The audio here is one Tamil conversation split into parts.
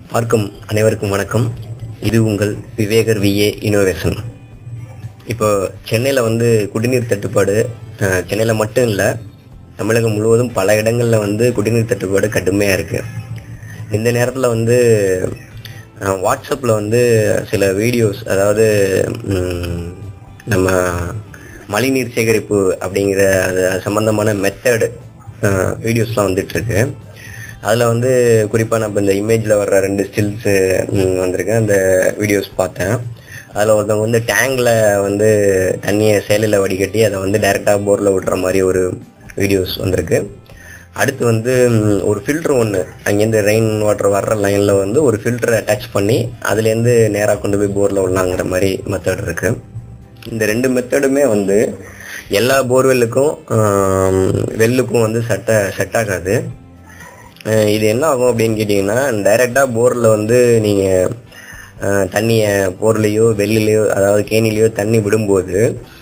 பார்க்கும் அனைவருக்கும் வணக்கம் இது உங்கள் விவேகர் விஏ இனோவேஷன் இப்போ சென்னையில் வந்து குடிநீர் தட்டுப்பாடு அஹ், சென்னையில் மட்டும் இல்லை தமிழகம் முழுவதும் பல இடங்களில் வந்து குடிநீர் தட்டுப்பாடு கடுமையாக இருக்குது இந்த நேரத்தில் வந்து வாட்ஸ்அப்பில் வந்து சில வீடியோஸ் அதாவது ம், நம்ம மழைநீர் சேகரிப்பு அப்படிங்கிற அது சம்மந்தமான மெத்தடு வீடியோஸ்லாம் வந்துட்டுருக்கு அதில் வந்து குறிப்பாக நான் இப்போ இந்த இமேஜில் வர்ற ரெண்டு ஸ்டில்ஸு வந்திருக்கு அந்த வீடியோஸ் பார்த்தேன் அதில் ஒருத்தவங்க வந்து டேங்கில் வந்து தண்ணியை சேலையில் வடிகட்டி அதை வந்து டைரெக்டாக போரில் விடுற மாதிரி ஒரு வீடியோஸ் வந்திருக்கு அடுத்து வந்து ம், ஒரு ஃபில்ட்ரு ஒன்று அங்கேருந்து ரெயின் வாட்டர் வர்ற லைனில் வந்து ஒரு ஃபில்டரை அட்டாச் பண்ணி அதுலேருந்து நேராக கொண்டு போய் போரில் விடலாங்கிற மாதிரி மெத்தட் இருக்குது இந்த ரெண்டு மெத்தடுமே வந்து எல்லா போர்வெல்லுக்கும் வெல்லுக்கும் வந்து செட்ட செட் ஆகாது அஹ் இது என்ன ஆகும் அப்படின்னு கேட்டிங்கன்னா டைரெக்டாக போரில் வந்து நீங்கள் தண்ணியை போர்லேயோ வெள்ளிலையோ அதாவது கேணிலையோ தண்ணி விடும்போது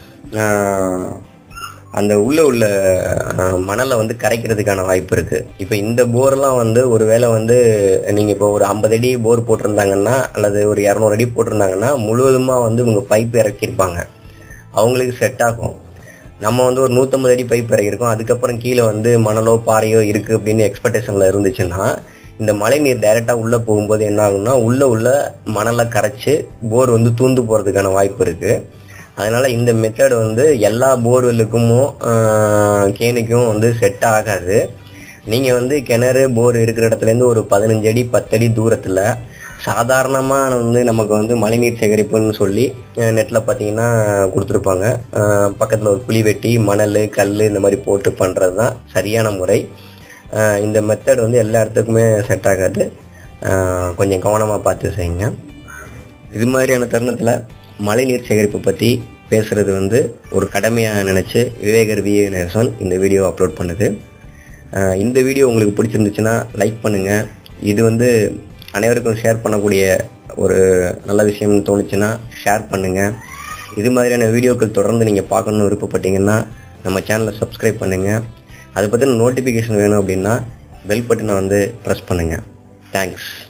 அஹ், அந்த உள்ள உள்ள அஹ், மணலை வந்து கரைக்கிறதுக்கான வாய்ப்பு இருக்குது இப்போ இந்த போர்லாம் வந்து ஒருவேளை வந்து நீங்கள் இப்போ ஒரு ஐம்பது அடி போர் போட்டிருந்தாங்கன்னா அல்லது ஒரு இரநூறு அடி போட்டிருந்தாங்கன்னா முழுவதுமாக வந்து இவங்க பைப் இறக்கியிருப்பாங்க அவங்களுக்கு செட் ஆகும் நம்ம வந்து ஒரு நூற்றம்பது அடி பைப் இறக்கியிருக்கோம் அதுக்கப்புறம் கீழே வந்து மணலோ பாறையோ இருக்குது அப்படின்னு எக்ஸ்பெக்டேஷனில் இருந்துச்சுன்னா இந்த மழை நீர் டைரெக்டாக உள்ளே போகும்போது என்ன ஆகும்னா உள்ளே உள்ள மணலை கரைச்சி போர் வந்து தூந்து போகிறதுக்கான வாய்ப்பு இருக்குது அதனால் இந்த மெத்தட் வந்து எல்லா போர்வெல்லுக்கும் கேணிக்கும் வந்து செட் ஆகாது நீங்கள் வந்து கிணறு போர் இருக்கிற இடத்துலேருந்து ஒரு பதினஞ்சு அடி பத்தடி தூரத்தில் சாதாரணமாக வந்து நமக்கு வந்து மழைநீர் சேகரிப்புன்னு சொல்லி நெட்டில் பார்த்தீங்கன்னா கொடுத்துருப்பாங்க பக்கத்தில் ஒரு குழி வெட்டி மணல் கல் இந்த மாதிரி போட்டு பண்ணுறது தான் சரியான முறை அஹ் இந்த மெத்தட் வந்து எல்லா இடத்துக்குமே செட் ஆகாது அஹ் கொஞ்சம் கவனமாக பார்த்து செய்யுங்க இது மாதிரியான தருணத்தில் மழைநீர் சேகரிப்பு பற்றி பேசுகிறது வந்து ஒரு கடமையாக நினச்சி விவேகர் விஏ நேசன் இந்த வீடியோ அப்லோட் பண்ணுது அஹ் இந்த வீடியோ உங்களுக்கு பிடிச்சிருந்துச்சுன்னா லைக் பண்ணுங்கள் இது வந்து அனைவருக்கும் ஷேர் பண்ணக்கூடிய ஒரு நல்ல விஷயம்னு தோணுச்சுன்னா ஷேர் பண்ணுங்கள் இது மாதிரியான வீடியோக்கள் தொடர்ந்து நீங்கள் பார்க்கணுன்னு விருப்பப்பட்டீங்கன்னா நம்ம சேனலை சப்ஸ்கிரைப் பண்ணுங்கள் அதை பற்றின நோட்டிஃபிகேஷன் வேணும் அப்படின்னா பெல் பட்டனை வந்து ப்ரெஸ் பண்ணுங்கள் தேங்க்ஸ்